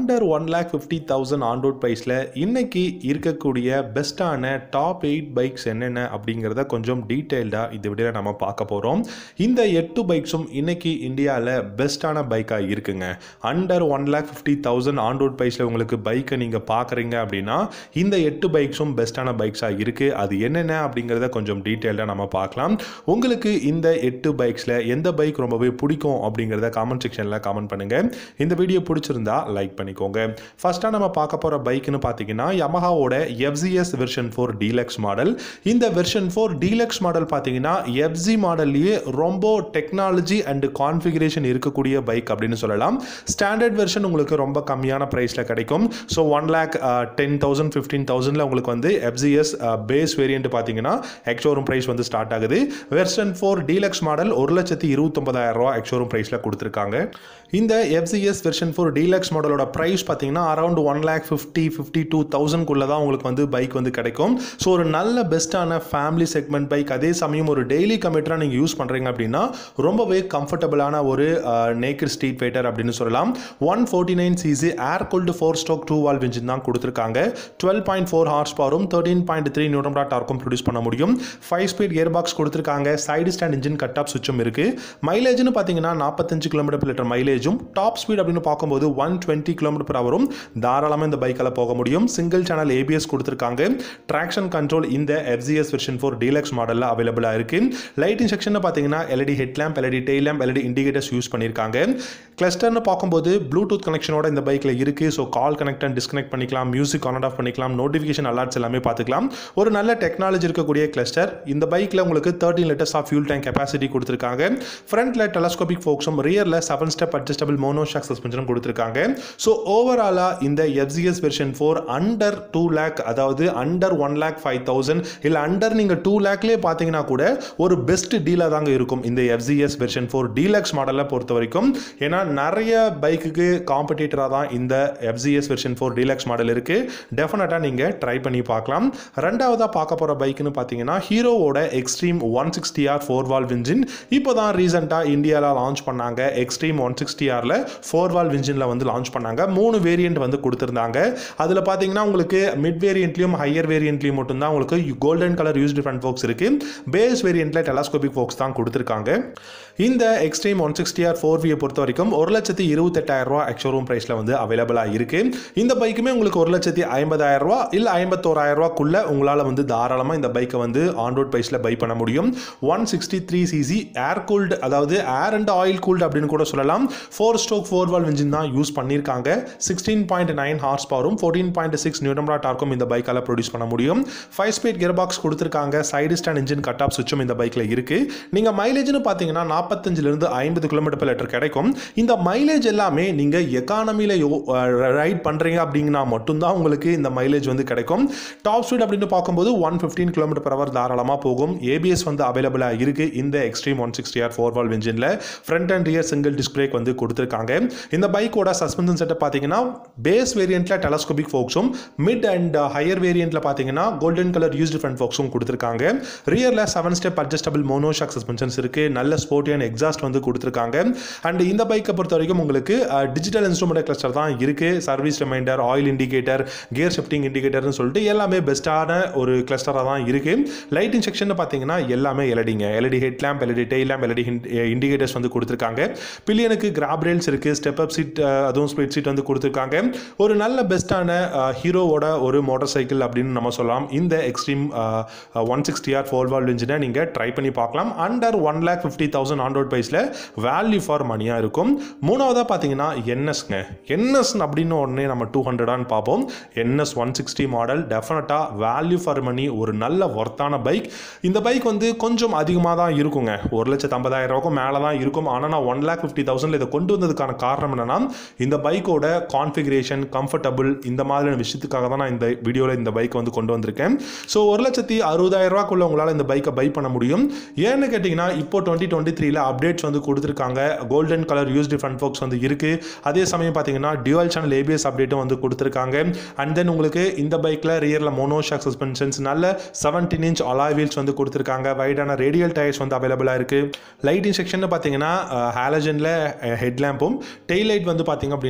under one lakh fifty thousand on road ப்ரைஸில் இன்னைக்கு இருக்கக்கூடிய பெஸ்ட்டான டாப் எயிட் பைக்ஸ் என்னென்ன அப்படிங்கிறத கொஞ்சம் டீட்டெயில்டாக இந்த வீடியோவில் நம்ம பார்க்க போகிறோம் இந்த எட்டு பைக்ஸும் இன்னைக்கு இந்தியாவில் பெஸ்ட்டான பைக்காக இருக்குங்க under one lakh fifty thousand on road ப்ரைஸில் உங்களுக்கு பைக்கை நீங்கள் பார்க்குறீங்க அப்படின்னா இந்த எட்டு பைக்ஸும் பெஸ்ட்டான பைக்ஸாக இருக்குது அது என்னென்ன அப்படிங்கிறத கொஞ்சம் டீட்டெயில்டாக நம்ம பார்க்கலாம் உங்களுக்கு இந்த எட்டு பைக்ஸில் எந்த பைக் ரொம்பவே பிடிக்கும் அப்படிங்கிறத காமெண்ட் செக்ஷனில் காமெண்ட் பண்ணுங்கள் இந்த வீடியோ பிடிச்சிருந்தா லைக் பண்ணிக்கோங்க ஃபர்ஸ்ட்டாக நம்ம பார்க்க போகிற பைக்குன்னு பார்த்தீங்கன்னா யமஹாவோட FCS version four deluxe model இந்த வெர்ஷன் ஃபோர் டீலக்ஸ் மாடல் பார்த்தீங்கன்னா எஃப்சி மாடல்லையே ரொம்ப டெக்னாலஜி அண்ட் கான்ஃபிகரேஷன் இருக்கக்கூடிய பைக் அப்படின்னு சொல்லலாம் ஸ்டாண்டர்ட் வெர்ஷன் உங்களுக்கு ரொம்ப கம்மியான ப்ரைஸில் கிடைக்கும் so one lakh ten thousand fifteen தௌசண்டில் உங்களுக்கு வந்து எஃப்சிஎஸ் பேஸ் வேரியன்ட் பார்த்தீங்கன்னா எக்ஷோரூம் ப்ரைஸ் வந்து ஸ்டார்ட் ஆகுது வெர்ஷன் ஃபோர் டீலக்ஸ் மாடல் ஒரு லட்சத்தி இருபத்தொன்பதாயிரம் ரூபா எக்ஷோரூம் ப்ரைஸில் கொடுத்துருக்காங்க இந்த எஃப்சிஎஸ் வெர்ஷன் ஃபோர் டீலக்ஸ் மாடலோட ப்ரைஸ் பார்த்தீங்கன்னா around one lakh fifty fifty two தௌசண்ட்குள்ளே தான் உங்களுக்கு வந்து பைக் வந்து கிடைக்கும் ஸோ ஒரு நல்ல பெஸ்ட்டான ஃபேமிலி செக்மெண்ட் பைக் அதே சமயம் ஒரு டெய்லி கமிட்டராக நீங்கள் யூஸ் பண்ணுறீங்க அப்படின்னா ரொம்பவே கம்ஃபர்டபுளான ஒரு நேக்கர் ஸ்ட்ரீட் ஃபைட்டர் அப்படின்னு சொல்லலாம் one forty nine CC air cooled four stroke two valve engine தான் கொடுத்துருக்காங்க டுவெல் பாயிண்ட் ஃபோர் ஹார்ஸ் பவரும் thirteen point three newton dot டார்க்கும் ப்ரொடியூஸ் பண்ண முடியும் ஃபைவ் ஸ்பீட் கியர் பாக்ஸ் கொடுத்துருக்காங்க side stand engine cut off சுவிட்சும் இருக்குது மைலேஜ்னு பார்த்தீங்கன்னா நாற்பத்தஞ்சு கிலோமீட்டர் per லிட்டர் மைலேஜும் டாப் ஸ்பீட் அப்படின்னு பார்க்கும்போது ஒன் டுவெண்ட்டி கிலோமீட்டர் per ஹவரும் தாராளமாக இந்த பைக்கில் போக முடியும் சிங்கிள் சேனல் ஏபிஎஸ் கொடுத்துருக்காங்க ட்ராக்ஷன் கண்ட்ரோல் இந்த எஃப்சிஎஸ் வெர்ஷன் ஃபோர் டீலக்ஸ் மாடலில் அவைலபிளாக இருக்குது லைட்டிங் செக்ஷன் பார்த்தீங்கன்னா LED head lamp LED tail lamp LED indicators use பண்ணியிருக்காங்க கிளஸ்டர்னு பார்க்கும்போது ப்ளூடூத் கனெக்ஷனோட இந்த பைக்கில் இருக்குது so call connect and disconnect பண்ணிக்கலாம் மியூசிக் ஆன் ஆஃப் பண்ணிக்கலாம் நோட்டிஃபிகேஷன் அலர்ட்ஸ் எல்லாமே பார்த்துக்கலாம் ஒரு நல்ல டெக்னாலஜி இருக்கக்கூடிய கிளஸ்டர் இந்த பைக்கில் உங்களுக்கு thirteen litres of fuel tank capacity கொடுத்துருக்காங்க ஃப்ரண்ட்டில் டெலஸ்கோபிக் ஃபோக்ஸும் ரியரில் செவன் ஸ்டெப் அட்ஜஸ்டபிள் மோனோஷாக் சஸ்பென்ஷனும் கொடுத்துருக்காங்க ஸோ ஓவராலாக இந்த FCS version four under two lakh அதாவது under one lakh five thousand இல்லை அண்டர் நீங்கள் டூ லேக்லேயே பார்த்தீங்கன்னா கூட ஒரு பெஸ்ட் டீலாக தாங்க இருக்கும் இந்த எஃப்சிஎஸ் வெர்ஷன் ஃபோர் டீலக்ஸ் மாடலை பொறுத்த வரைக்கும் ஏன்னா நிறைய பைக்குக்கு காம்படிட்டராக தான் இந்த FCS version four deluxe model இருக்குது டெஃபினட்டாக நீங்கள் ட்ரை பண்ணி பார்க்கலாம் ரெண்டாவதாக பார்க்க போகிற பைக்குன்னு பார்த்தீங்கன்னா ஹீரோவோட Xtreme one sixty R four valve engine இப்போ தான் ரீசெண்டாக இந்தியாவில் லான்ச் பண்ணாங்க எக்ஸ்ட்ரீம் ஒன் சிக்ஸ்டி ஆரில் ஃபோர் வால்வ் இன்ஜினில் வந்து லான்ச் பண்ணாங்க மூணு வேரியண்ட் வந்து கொடுத்துருந்தாங்க அதில் பார்த்தீங்கன்னா உங்களுக்கு மிட் வேரியண்ட்லையும் ஹையர் வேரியண்ட்லையும் மட்டும்தான் உங்களுக்கு golden colour USD front forks இருக்குது பேஸ் வேரியண்ட்டில் டெலாஸ்கோபிக் ஃபோக்ஸ் தான் கொடுத்துருக்காங்க இந்த Xtreme one sixty R four வியை பொறுத்த வரைக்கும் ஒரு லட்சத்தி இருபத்தெட்டாயிரம் ரூபா எக்ஷோரூம் ப்ரைஸில் வந்து அவைலபிளாக இருக்குது இந்த பைக்குமே உங்களுக்கு ஒரு லட்சத்தி ஐம்பதாயிரம் ரூபா இல்லை ஐம்பத்தோராயிரம் ரூபாக்குள்ளே உங்களால் வந்து தாராளமாக இந்த பைக்கை வந்து ஆன் ரோட் ப்ரைஸில் பை பண்ண முடியும் one sixty three CC air cooled அதாவது ஏர் அண்ட் ஆயில் கூல்டு அப்படின்னு கூட சொல்லலாம் four stroke four valve engine தான் யூஸ் பண்ணியிருக்காங்க சிக்ஸ்டீன் பாயிண்ட் நைன் ஹார்ஸ் பவரும் ஃபோர்டீன் பாயிண்ட் சிக்ஸ் நியூட்டம்ரா டார்க்கும் இந்த பைக்கால் ப்ரொடியூஸ் பண்ண முடியும் ஃபைவ் ஸ்பீட் கியர் பாக்ஸ் கொடுத்துருக்காங்க side stand engine cut off சுவிட்சும் இந்த பைக்கில் இருக்குது நீங்கள் மைலேஜ்னு பார்த்தீங்கன்னா நாற்பத்தஞ்சிலிருந்து ஐம்பது கிலோமீட்டர் per லிட்டர் கிடைக்கும் இந்த மைலேஜ் எல்லாமே நீங்கள் எக்கானமியில் ரைட் பண்ணுறீங்க அப்படிங்கன்னா மட்டும்தான் உங்களுக்கு இந்த மைலேஜ் வந்து கிடைக்கும் டாப் ஸ்பீட் அப்படின்னு பார்க்கும்போது one fifteen kilometre per hour தாராளமாக போகும் ஏபிஎஸ் வந்து அவைலபிளாக இருக்குது இந்த Xtreme one sixty R four valve இன்ஜினில் front and rear single disc brake வந்து கொடுத்துருக்காங்க இந்த பைக்கோட சஸ்பென்ஷன் செட்டப் பார்த்தீங்கன்னா பேஸ் வேரியண்ட்டில் டெலஸ்கோபிக் ஃபோக்ஸும் மிட் அண்ட் ஹையர் வேரியண்ட்டில் பார்த்தீங்கன்னா கோல்டன் கலர் யூஸ்டு ஃப்ரண்ட் ஃபோக்ஸும் கொடுத்துருக்காங்க ரியரில் seven step adjustable monoshock suspensions இருக்குது நல்ல ஸ்போர்ட்டியான எக்ஸாஸ்ட் வந்து கொடுத்துருக்காங்க அண்ட் இந்த பைக்கை பொறுத்த வரைக்கும் உங்களுக்கு டிஜிட்டல் இன்ஸ்ட்ருமெண்ட் கிளஸ்டர் தான் இருக்குது service reminder oil indicator gear shifting இண்டிகேட்டர்னு சொல்லிட்டு எல்லாமே பெஸ்ட்டான ஒரு கிளஸ்டராக தான் இருக்குது லைட்டிங் செக்ஷன் பார்த்தீங்கன்னா எல்லாமே எல்இடிங்க LED head lamp LED tail lamp LED indicators வந்து கொடுத்துருக்காங்க பில்லியனுக்கு கிராப் ரேல்ஸ் இருக்குது ஸ்டெப் அப் சீட் அதுவும் ஸ்பீட் சீட் வந்து கொடுத்துருக்காங்க ஒரு நல்ல பெஸ்ட்டான ஹீரோவோட ஒரு மோட்டார் சைக்கிள் அப்படின்னு நம்ம சொல்லலாம் இந்த Xtreme one sixty R four valve இன்ஜினை நீங்கள் ட்ரை பண்ணி பார்க்கலாம் under one lakh fifty thousand on road ப்ரைஸில் வேல்யூ ஃபார் மணியாக இருக்கும் மூணாவதாக பார்த்தீங்கன்னா என்எஸ்ங்க என்எஸ் அப்படின்னு உடனே நம்ம டூ ஹண்ட்ரடான்னு பார்ப்போம் என்எஸ் ஒன் சிக்ஸ்டி மாடல் டெஃபினட்டாக வேல்யூ ஃபார் மணி ஒரு நல்ல ஒர்த்தான பைக் இந்த பைக் வந்து கொஞ்சம் அதிகமாக தான் இருக்குங்க ஒரு லட்சத்து ஐம்பதாயிரம் ரூபாய்க்கும் மேலே தான் இருக்கும் ஆனால் நான் ஒன் லேக் ஃபிஃப்டி தௌசண்டில் இதை கொண்டு வந்ததுக்கான காரணம் என்னன்னா இந்த பைக்கோட கான்ஃபிகரேஷன் கம்ஃபர்டபுள் இந்த மாதிரியான விஷயத்துக்காக தான் நான் இந்த வீடியோவில் இந்த பைக்கை வந்து கொண்டு வந்திருக்கேன் ஸோ ஒரு லட்சத்தி அறுபதாயிரம் ரூபாக்குள்ள உங்களால் இந்த பைக்கை பை பண்ண முடியும் ஏன்னு கேட்டிங்கன்னா இப்போ டுவெண்ட்டி டுவெண்ட்டி த்ரீல அப்டேட்ஸ் வந்து கொடுத்துருக்காங்க golden colour USD front forks வந்து இருக்குது அதே சமயம் பார்த்தீங்கன்னா டியூவல் சேனல் ஏபிஎஸ் அப்டேட்டும் வந்து கொடுத்துருக்காங்க அண்ட் தென் உங்களுக்கு இந்த பைக்கில் ரியரில் மோனோஷாக் சஸ்பென்ஷன்ஸ் நல்ல செவன்டீன் இன்ச் அலாய் வீல்ஸ் வந்து கொடுத்துருக்காங்க வைடான ரேடியல் டயர்ஸ் வந்து அவைலபிளாக இருக்குது லைட்டிங் செக்ஷனில் பார்த்தீங்கன்னா ஹாலஜனில் ஹெட் லேம்பும் டெய்ல் லைட் வந்து பார்த்தீங்க அப்படின்னா உங்களுக்கு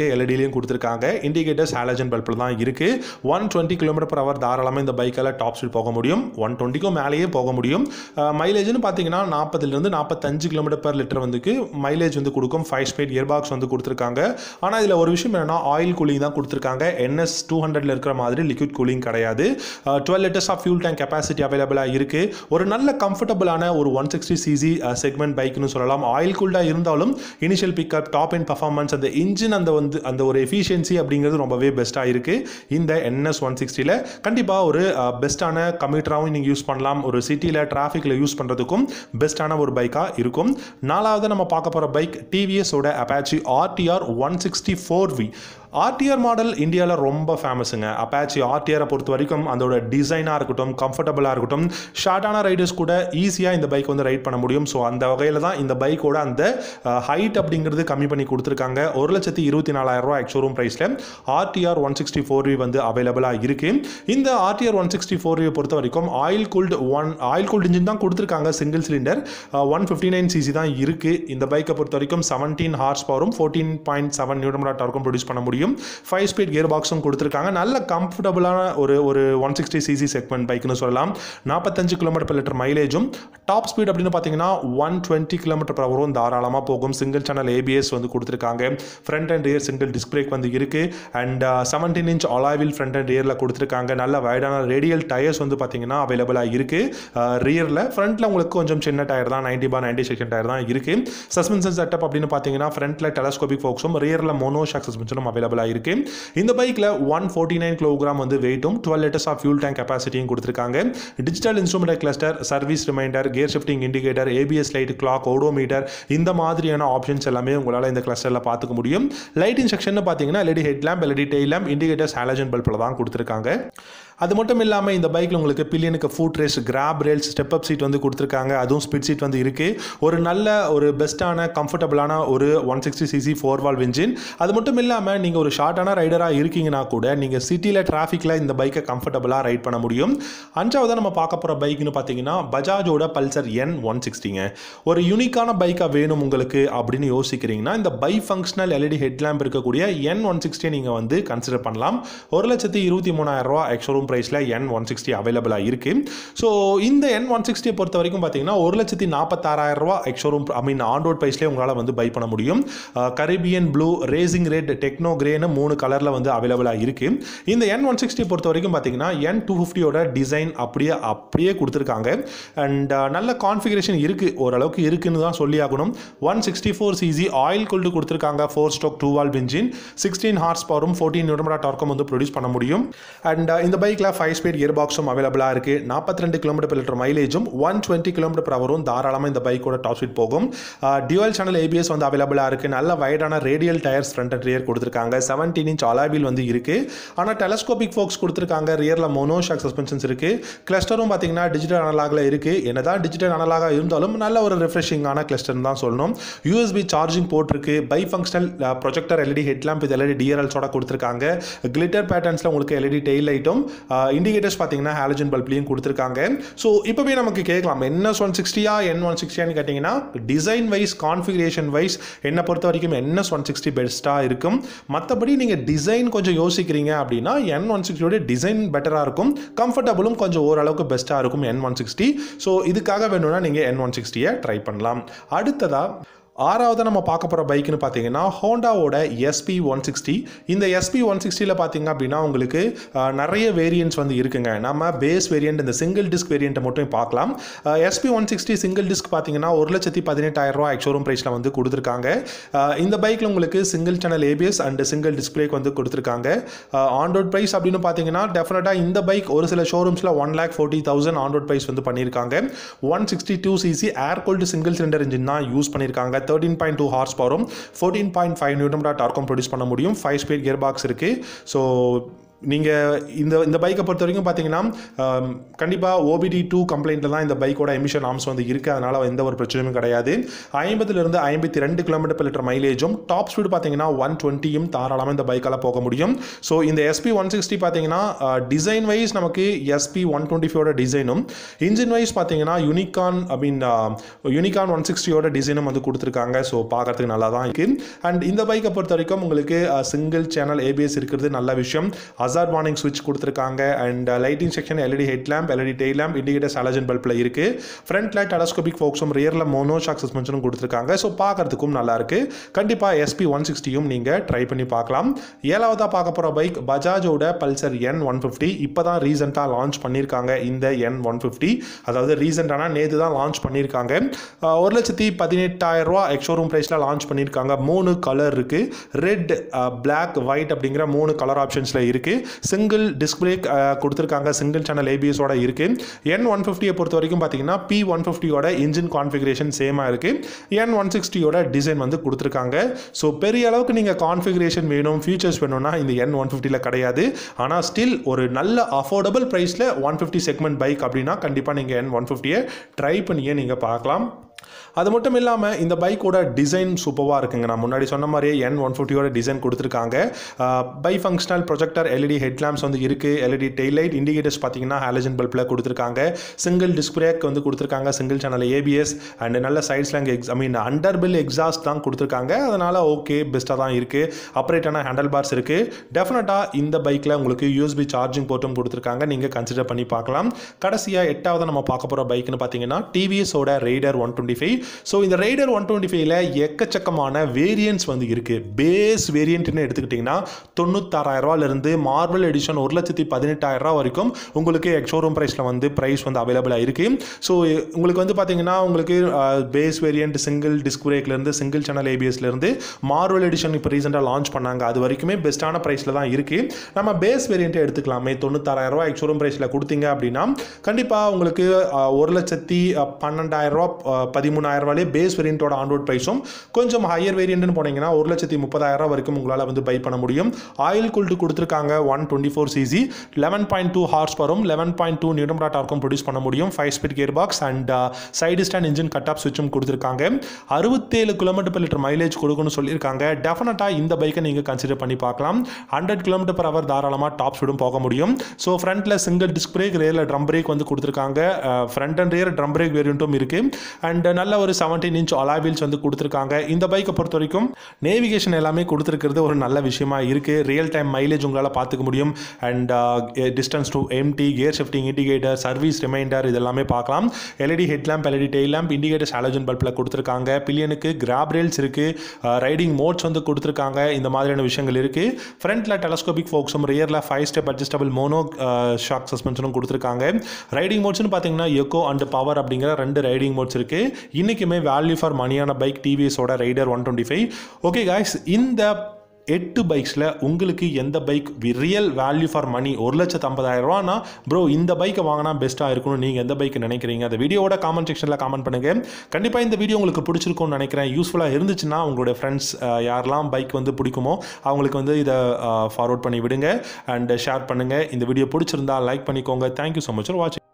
இருக்குது எல்இடிலையும் கொடுத்துருக்காங்க இண்டிகேட்டர்ஸ் ஹாலஜன் பல்பில் தான் இருக்குது one twenty kilometre per hour தாராளமாக இந்த பைக்கால் டாப் ஸ்பீட் போக முடியும் ஒன் டுவெண்ட்டிக்கும் மேலேயே போக முடியும் மைலேஜ்னு பார்த்தீங்கன்னா நாற்பதுலேருந்து நாற்பத்தஞ்சு கிலோமீட்டர் பர் லிட்டர் வந்துக்கு மைலேஜ் வந்து கொடுக்கும் ஃபைவ் ஸ்பீட் இயர் பாக்ஸ் வந்து கொடுத்துருக்காங்க ஆனால் இதில் ஒரு விஷயம் என்னன்னா ஆயில் கூலிங் தான் கொடுத்துருக்காங்க என்எஸ் டூ ஹண்ட்ரட்ல இருக்கிற மாதிரி லிக்விட் கூலிங் கிடையாது twelve litres of fuel tank capacity அவைலபிளாக இருக்குது ஒரு நல்ல கம்ஃபர்டபுளான ஒரு ஒன் சிக்ஸ்டி சிசி செக்மெண்ட் பைக்னு சொல்லலாம் ஆயில் கூல்டாக இருந்தாலும் initial pickup top and performance அந்த இன்ஜின் அந்த வந்து அந்த ஒரு எஃபிஷியன்சி அப்படிங்கிறது ரொம்பவே பெஸ்ட்டாக இருக்குது இந்த என்எஸ் ஒன் சிக்ஸ்டியில் கண்டிப்பாக ஒரு பெஸ்ட்டான கம்யூட்டராகவும் நீங்கள் யூஸ் பண்ணலாம் ஒரு சிட்டியில் டிராஃபிக்கில் யூஸ் பண்ணுறதுக்கும் பெஸ்ட்டான ஒரு பைக்காக இருக்கும் நாலாவது நம்ம பார்க்க போகிற பைக் டிவிஎஸோட Apache RTR one sixty four V RTR model இந்தியாவில் ரொம்ப ஃபேமஸுங்க அப்பாச்சி ஆர்டிஆரை பொறுத்த வரைக்கும் அதோட டிசைனாக இருக்கட்டும் கம்ஃபர்டபுளாக இருக்கட்டும் ஷார்ட்டான ரைடர்ஸ் கூட ஈஸியாக இந்த பைக் வந்து ரைட் பண்ண முடியும் ஸோ அந்த வகையில் தான் இந்த பைக்கோட அந்த ஹைட் அப்படிங்கிறது கம்மி பண்ணி கொடுத்துருக்காங்க ஒரு லட்சத்தி இருபத்தி நாலாயிரம் ரூபா எக்ஷோரூம் ப்ரைஸில் RTR one sixty four V வந்து அவைலபிளாக இருக்குது இந்த RTR one sixty four V பொறுத்த வரைக்கும் oil cooled one oil cooled engine தான் கொடுத்துருக்காங்க single cylinder one fifty nine CC தான் இருக்குது இந்த பைக்கை பொறுத்த வரைக்கும் செவன்டீன் ஹார்ஸ் பவரும் ஃபோர்டீன் பாயிண்ட் செவன் நியூட்ரன் டார்க்கும் ப்ரொடியூஸ் பண்ண முடியும் ஃபைவ் ஸ்பீட் கியர் பாக்ஸும் கொடுத்துருக்காங்க நல்ல கம்ஃபர்டபுளான ஒரு ஒரு ஒன் சிக்ஸ்டி சிசி செக்மெண்ட் பைக்னு சொல்லலாம் நாற்பத்தஞ்சு கிலோமீட்டர் per லிட்டர் மைலேஜும் டாப் ஸ்பீட் அப்படின்னு பார்த்தீங்கன்னா ஒன் டுவெண்ட்டி கிலோமீட்டர் பர் ஹவரும் தாராளமாக போகும் சிங்கிள் சேனல் ஏபிஎஸ் வந்து கொடுத்துருக்காங்க front and rear single disc brake வந்து இருக்குது அண்ட் செவன்டீன் இன்ச் அலாவில் ஃப்ரண்ட் அண்ட் ரியரில் கொடுத்துருக்காங்க நல்ல வைடான ரேடியல் டயர்ஸ் வந்து பார்த்தீங்கன்னா அவைலபிளாக இருக்குது ரியரில் ஃப்ரண்ட்டில் உங்களுக்கு கொஞ்சம் சின்ன டயர் தான் நைன்டி பா நைன்டி செக்ஷன் டயர் தான் இருக்குது சஸ்பென்ஷன் செட்டப் அப்படின்னு பார்த்தீங்கன்னா ஃப்ரண்ட்டில் டெலஸ்கோபிக் ஃபோக்ஸும் ரியரில் மோனோஷாக் சஸ்பென்ஷனும் அவைலபிளாக இருக்குது இந்த பைக்கில் ஒன் ஃபோர்ட்டி நைன் கிலோகிராம் வந்து வெயிட்டும் twelve litres of fuel tank கெப்பாசிட்டியும் கொடுத்துருக்காங்க digital instrument cluster service reminder gear shifting indicator ABS light clock odometer இந்த மாதிரியான ஆப்ஷன்ஸ் எல்லாமே உங்களால் இந்த கிளஸ்டரில் பார்த்துக்க முடியும் லைட்டிங் செக்ஷன் பார்த்தீங்கன்னா LED head lamp LED tail lamp indicators halogen பல்பில் தான் கொடுத்துருக்காங்க அது மட்டும் இல்லாமல் இந்த பைக்கில் உங்களுக்கு பில்லியனுக்கு foot rest grab rails step up seat வந்து கொடுத்துருக்காங்க அதுவும் ஸ்பிட் சீட் வந்து இருக்குது ஒரு நல்ல ஒரு பெஸ்ட்டான கம்ஃபர்டபுளான ஒரு one sixty CC four valve engine அது மட்டும் இல்லாமல் நீங்கள் ஒரு ஷார்ட்டான ரைடராக இருக்கீங்கன்னா கூட நீங்கள் சிட்டியில் டிராஃபிக்கில் இந்த பைக்கை கம்ஃபர்டபுளாக ரைட் பண்ண முடியும் அஞ்சாவதாக நம்ம பார்க்க போகிற பைக்னு பார்த்தீங்கன்னா பஜாஜோட பல்சர் என் ஒன் சிக்ஸ்டிங்க ஒரு யூனிக்கான பைக்காக வேணும் உங்களுக்கு அப்படின்னு யோசிக்கிறீங்கன்னா இந்த bi functional LED head lamp இருக்கக்கூடிய என் ஒன் சிக்ஸ்டியை நீங்கள் வந்து கன்சிடர் பண்ணலாம் ஒரு லட்சத்தி இருபத்தி மூணாயிரம் ரூபா எக்ஷோரூம் ப்ரைஸில் என் ஒன் சிக்ஸ்டி அவைலபிளாக இருக்குது ஸோ இந்த என் ஒன் சிக்ஸ்டியை பொறுத்த வரைக்கும் பார்த்தீங்கன்னா ஒரு லட்சத்தி நாற்பத்தாறாயிரம் ரூபா ex showroom I mean on road ப்ரைஸ்லேயே உங்களால் வந்து பை பண்ண முடியும் Caribbean blue racing red techno கிரேன்னு மூணு கலரில் வந்து அவைலபிளாக இருக்குது இந்த என் ஒன் சிக்ஸ்டி பொறுத்த வரைக்கும் பார்த்தீங்கன்னா என் டூ ஃபிஃப்டியோட டிசைன் அப்படியே அப்படியே கொடுத்துருக்காங்க அண்ட் நல்ல கான்ஃபிகரேஷன் இருக்குது ஓரளவுக்கு இருக்குன்னு தான் சொல்லி ஆகணும் one sixty four CC oil cooled கொடுத்துருக்காங்க four stroke two valve engine sixteen horse பவரும் ஃபோர்டீன் நியூட்ரமரா டார்க்கும் வந்து ப்ரொடியூஸ் பண்ண முடியும் அண்ட் இந்த பைக்கில் ஃபைவ் ஸ்பீட் கியர் பாக்ஸும் அவைலபிளாக இருக்குது நாற்பத்தி ரெண்டு கிலோமீட்டர் per லிட்டர் மைலேஜும் ஒன் டுவெண்ட்டி கிலோமீட்டர் per ஹவரும் தாராளமாக இந்த பைக்கோட டாப் ஸ்பீட் போகும் டியூவல் சேனல் ஏபிஎஸ் வந்து அவைலபிளாக இருக்குது நல்ல வைடான radial tyres front and rear கொடுத்துருக்காங்க செவன்டீன் இன்ச் அலாவில் வந்து இருக்குது ஆனால் டெலஸ்கோபிக் ஃபோக்ஸ் கொடுத்துருக்காங்க ரியரில் மோனோஷாக் சஸ்பென்ஷன்ஸ் இருக்குது கிளஸ்டரும் பார்த்தீங்கன்னா டிஜிட்டல் அனலாகில் இருக்குது என்னதான் டிஜிட்டல் அனலாக இருந்தாலும் நல்ல ஒரு ரெஃப்ரெஷிங்கான கிளஸ்டர் தான் சொல்லணும் யூஎஸ்பி சார்ஜிங் போர்ட் இருக்கு bi functional projector LED headlamp இது எல்இடி டிஆர்எல்ஸோட கொடுத்துருக்காங்க கிளிட்டர் பேட்டர்ன்ஸில் உங்களுக்கு எல்இடி டெய்ல் லைட்டும் இண்டிகேட்டர்ஸ் பார்த்தீங்கன்னா ஹாலஜன் பல்ப்லையும் கொடுத்துருக்காங்க ஸோ இப்போவே நமக்கு கேட்கலாம் என்எஸ் ஒன் சிக்ஸ்டியா என் ஒன் சிக்ஸ்டியான்னு கேட்டிங்கன்னா டிசைன் வைஸ் கான்ஃபிகரேஷன் வைஸ் என்னை பொறுத்த வரைக்கும் என்எஸ் ஒன் சிக்ஸ்டி பெஸ்ட்டாக இருக்கும் மற்றபடி நீங்கள் டிசைன் கொஞ்சம் யோசிக்கிறீங்க அப்படின்னா என் ஒன் சிக்ஸ்டியோட டிசைன் பெட்டராக இருக்கும் கம்ஃபர்டபுளும் கொஞ்சம் ஓரளவுக்கு பெஸ்ட்டாக இருக்கும் என் ஒன் சிக்ஸ்டி ஸோ இதுக்காக வேணும்னா நீங்கள் என் ஒன் சிக்ஸ்டியை ட்ரை பண்ணலாம் அடுத்ததாக ஆறாவது நம்ம பார்க்க போகிற பைக்குன்னு பார்த்தீங்கன்னா ஹோண்டாவோட எஸ்பி ஒன் சிக்ஸ்டி இந்த எஸ்பி ஒன் சிக்ஸ்டியில் பார்த்தீங்க அப்படின்னா உங்களுக்கு அஹ், நிறைய வேரியன்ட்ஸ் வந்து இருக்குங்க நம்ம பேஸ் வேரியன்ட் இந்த சிங்கிள் டிஸ்க் வேரியண்ட்டை மட்டும் பார்க்கலாம் SP one sixty single disc பார்த்தீங்கன்னா ஒரு லட்சத்தி பதினெட்டாயிரம் ரூபா எக்ஷோரூம் ப்ரைஸில் வந்து கொடுத்துருக்காங்க அஹ், இந்த பைக்கில் உங்களுக்கு single channel ABS and single disc brake வந்து கொடுத்துருக்காங்க ஆன் ரோட் ப்ரைஸ் அப்படின்னு பார்த்தீங்கன்னா டெஃபினட்டாக இந்த பைக் ஒரு சில ஷோரூம்ஸில் one lakh forty thousand on road price வந்து பண்ணியிருக்காங்க one sixty two CC air cooled single cylinder engine தான் யூஸ் பண்ணியிருக்காங்க தேர்ட்டின் பாயிண்ட் டூ ஹார்ஸ் பவரும் ஃபோர்டீன் பாயிண்ட் ஃபைவ் நியூட்டம் டார்க்கும் ப்ரொடியூஸ் பண்ண முடியும் ஃபைவ் ஸ்பீட் கியர் பாக்ஸ் இருக்குது ஸோ நீங்கள் இந்த இந்த பைக்கை பொறுத்த வரைக்கும் பார்த்தீங்கன்னா கண்டிப்பாக ஓபிடி டூ கம்ப்ளைண்ட்டில் தான் இந்த பைக்கோட எமிஷன் ஆம்ஸ் வந்து இருக்குது அதனால் எந்த ஒரு பிரச்சனையும் கிடையாது ஐம்பதுலேருந்து ஐம்பத்தி ரெண்டு கிலோமீட்டர் per லிட்டர் மைலேஜும் டாப் ஸ்பீடு பார்த்தீங்கன்னா ஒன் டுவெண்ட்டியும் தாராளமாக இந்த பைக்கால் போக முடியும் ஸோ இந்த எஸ்பி ஒன் சிக்ஸ்டி பார்த்தீங்கன்னா டிசைன் வைஸ் நமக்கு எஸ்பி ஒன் டுவெண்ட்டி ஃபைவோட டிசைனும் இன்ஜின் வைஸ் பார்த்தீங்கன்னா Unicorn I mean Unicorn one சிக்ஸ்டியோட டிசைனும் வந்து கொடுத்துருக்காங்க ஸோ பார்க்கறதுக்கு நல்லா தான் இருக்குது அண்ட் இந்த பைக்கை பொறுத்த வரைக்கும் உங்களுக்கு சிங்கிள் சேனல் ஏபிஎஸ் இருக்கிறது நல்ல விஷயம் அசார் வார்னிங் ஸ்விட்ச் கொடுத்துருக்காங்க and lighting section LED head lamp LED tail lamp indicator halogen பல்பில் இருக்குது ஃப்ரண்ட்ல டெலஸ்கோபிக் ஃபோக்ஸும் ரியரில் மோனோ ஷாக் சஸ்பென்ஷனும் கொடுத்துருக்காங்க ஸோ பார்க்கறதுக்கும் நல்லா இருக்கு கண்டிப்பாக எஸ்பி ஒன் சிக்ஸ்டியும் நீங்கள் ட்ரை பண்ணி பார்க்கலாம் ஏழாவதாக பார்க்க போகிற பைக் பஜாஜோட பல்சர் என் ஒன் ஃபிஃப்டி இப்போ தான் ரீசெண்டாக லான்ச் பண்ணியிருக்காங்க இந்த என் ஒன் ஃபிஃப்டி அதாவது ரீசெண்டான நேற்று தான் லான்ச் பண்ணியிருக்காங்க அஹ் ஒரு லட்சத்தி பதினெட்டாயிரம் ரூபா எக்ஷோரூம் ப்ரைஸில் லான்ச் பண்ணியிருக்காங்க மூணு கலர் இருக்குது ரெட் பிளாக் ஒயிட் அப்படிங்கிற மூணு கலர் ஆப்ஷன்ஸில் இருக்குது சிங்கிள் டிஸ்க் பிரேக் கொடுத்துருக்காங்க சிங்கிள் சேனல் ஏபிஎஸோட இருக்குது என் ஒன் ஃபிஃப்டியை பொறுத்த வரைக்கும் பார்த்தீங்கன்னா பி ஒன் ஃபிஃப்டியோட இன்ஜின் கான்ஃபிகரேஷன் சேமாக இருக்குது என் ஒன் சிக்ஸ்டியோட டிசைன் வந்து கொடுத்துருக்காங்க ஸோ பெரிய அளவுக்கு நீங்கள் கான்ஃபிகரேஷன் வேணும் ஃபீச்சர்ஸ் வேணும்னா இந்த என் ஒன் ஃபிஃப்டியில் கிடையாது ஆனால் ஸ்டில் ஒரு நல்ல அஃபோர்டபுள் ப்ரைஸில் ஒன் ஃபிஃப்டி செக்மெண்ட் பைக் அப்படின்னா கண்டிப்பாக நீங்கள் என் ஒன் ஃபிஃப்டியை ட்ரை பண்ணியே நீங்கள் பார்க்கலாம் அது மட்டும் இல்லாமல் இந்த பைக்கோட டிசைன் சூப்பராக இருக்குங்க நான் முன்னாடி சொன்ன மாதிரியே என் ஒன் ஃபிஃப்டியோட டிசைன் கொடுத்துருக்காங்க bi functional projector LED head lamps வந்து இருக்குது எல்இடி டெய்லைட் இண்டிகேட்டர்ஸ் பார்த்தீங்கன்னா ஹாலஜன் பல்பில் கொடுத்துருக்காங்க சிங்கிள் டிஸ்க் பிரேக் வந்து கொடுத்துருக்காங்க சிங்கிள் சேனல் ஏபிஎஸ் அண்ட் நல்ல side slung ex I mean underbelly exhaust தான் கொடுத்துருக்காங்க அதனால் ஓகே பெஸ்ட்டாக தான் இருக்குது அப்ரேட்டான ஹேண்டல் பார்ஸ் இருக்குது டெஃபினட்டாக இந்த பைக்கில் உங்களுக்கு யூஎஸ்பி சார்ஜிங் போர்ட்டும் கொடுத்துருக்காங்க நீங்கள் கன்சிடர் பண்ணி பார்க்கலாம் கடைசியாக எட்டாவது நம்ம பார்க்க போகிற பைக்னு பார்த்தீங்கன்னா டிவிஎஸோட Raider one twenty five so இந்த ரெய்டர் ஒன் டுவெண்ட்டி ஃபைவ்ல எக்கச்சக்கமான வேரியன்ஸ் வந்து இருக்குது பேஸ் வேரியன்ட்னு எடுத்துக்கிட்டிங்கன்னா தொண்ணூத்தாறாயிரரூவாலேருந்து மார்வல் எடிஷன் ஒரு லட்சத்தி பதினெட்டாயிரரூவா வரைக்கும் உங்களுக்கு ஷோரூம் ப்ரைஸில் வந்து ப்ரைஸ் வந்து அவைலபிளாக இருக்குது ஸோ உங்களுக்கு வந்து பார்த்தீங்கன்னா உங்களுக்கு பேஸ் வேரியன்ட் சிங்கிள் டிஸ்க் பிரேக்லேருந்து சிங்கிள் சேனல் ஏபிஎஸ்லேருந்து மார்வல் எடிஷன் இப்போ ரீசெண்டாக லான்ச் பண்ணாங்க அது வரைக்குமே பெஸ்ட்டான ப்ரைஸில் தான் இருக்குது நம்ம பேஸ் வேரியண்ட்டை எடுத்துக்கலாமே தொண்ணூத்தாறாயிரரூவா ஷோரூம் ப்ரைஸில் கொடுத்தீங்க அப்படின்னா கண்டிப்பாக உங்களுக்கு அஹ், ஒரு லட்சத்தி அஹ், பன்னெண்டாயிரரூவா அஹ், பதிமூணாயிரரூவாலே பேஸ் வேரியண்ட்டோட ஆன்ரோட் ப்ரைஸும் கொஞ்சம் ஹையர் வேரியண்ட்னு போனீங்கன்னா ஒரு லட்சத்தி முப்பதாயிரரூவா வரைக்கும் உங்களால் வந்து பை பண்ண முடியும் ஆயில் கூல்டு கொடுத்துருக்காங்க one twenty four CC eleven point two horse பரும் லெவன் பாயிண்ட் டூ நியூட்ரம் டார்க்கும் ப்ரொடியூஸ் பண்ண முடியும் five speed gear box and side stand engine cut off சுவிட்சும் கொடுத்துருக்காங்க அறுபத்தேழு கிலோமீட்டர் per லிட்டர் மைலேஜ் கொடுக்குன்னு சொல்லியிருக்காங்க டெஃபினட்டாக இந்த பைக்கை நீங்கள் கன்சிடர் பண்ணி பார்க்கலாம் ஹண்ட்ரட் கிலோமீட்டர் per ஹவர் தாராளமாக டாப் ஸ்பீடும் போக முடியும் ஸோ ஃப்ரண்ட்டில் சிங்கிள் டிஸ்க் பிரேக் ரேரில் ட்ரம் பிரேக் வந்து கொடுத்துருக்காங்க front and rear drum brake வேரியண்ட்டும் இருக்குது அண்ட் நல்ல ஒரு செவன்டீன் இன்ச் அலாவில்ஸ் வந்து கொடுத்துருக்காங்க இந்த பைக்கை பொறுத்த வரைக்கும் நேவிகேஷன் எல்லாமே கொடுத்துருக்கிறது ஒரு நல்ல விஷயமா இருக்குது ரியல் டைம் மைலேஜ் உங்களால் பார்த்துக்க முடியும் and distance to empty gear shifting indicator service reminder இதெல்லாமே பார்க்கலாம் LED head lamp LED tail lamp indicators halogen பல்பில் கொடுத்துருக்காங்க பில்லியனுக்கு கிராப் ரேல்ஸ் இருக்குது ரைடிங் மோட்ஸ் வந்து கொடுத்துருக்காங்க இந்த மாதிரியான விஷயங்கள் இருக்குது ஃப்ரண்ட்டில் டெலஸ்கோபிக் ஃபோக்ஸும் ரியரில் five step adjustable mono shock சஸ்பென்ஷனும் கொடுத்துருக்காங்க ரைடிங் மோட்ஸ்னு பார்த்தீங்கன்னா எக்கோ அண்ட் பவர் அப்படிங்கிற ரெண்டு ரைடிங் மோட்ஸ் இருக்குது இன்றைக்குமே வேல்யூ ஃபார் மணியான பைக் டிவிஎஸோட Raider one twenty five okay guys இந்த எட்டு பைக்ஸில் உங்களுக்கு எந்த bike real value for money ஒரு லட்சத்து ஐம்பதாயிரம் ரூபானா ப்ரோ இந்த பைக்கை வாங்கினா பெஸ்ட்டாக இருக்கணும் நீங்கள் எந்த பைக் நினைக்கிறீங்க அந்த வீடியோவோட காமெண்ட் செக்ஷனில் காமெண்ட் பண்ணுங்கள் கண்டிப்பாக இந்த வீடியோ உங்களுக்கு பிடிச்சிருக்கும்னு நினைக்கிறேன் யூஸ்ஃபுல்லாக இருந்துச்சுன்னா உங்களுடைய ஃப்ரெண்ட்ஸ் யாரெல்லாம் பைக் வந்து பிடிக்குமோ அவங்களுக்கு வந்து இதை ஃபார்வர்ட் பண்ணி விடுங்க அண்ட் ஷேர் பண்ணுங்கள் இந்த வீடியோ பிடிச்சிருந்தா லைக் பண்ணிக்கோங்க தேங்க்யூ ஸோ மச் ஃபார் வாட்சிங்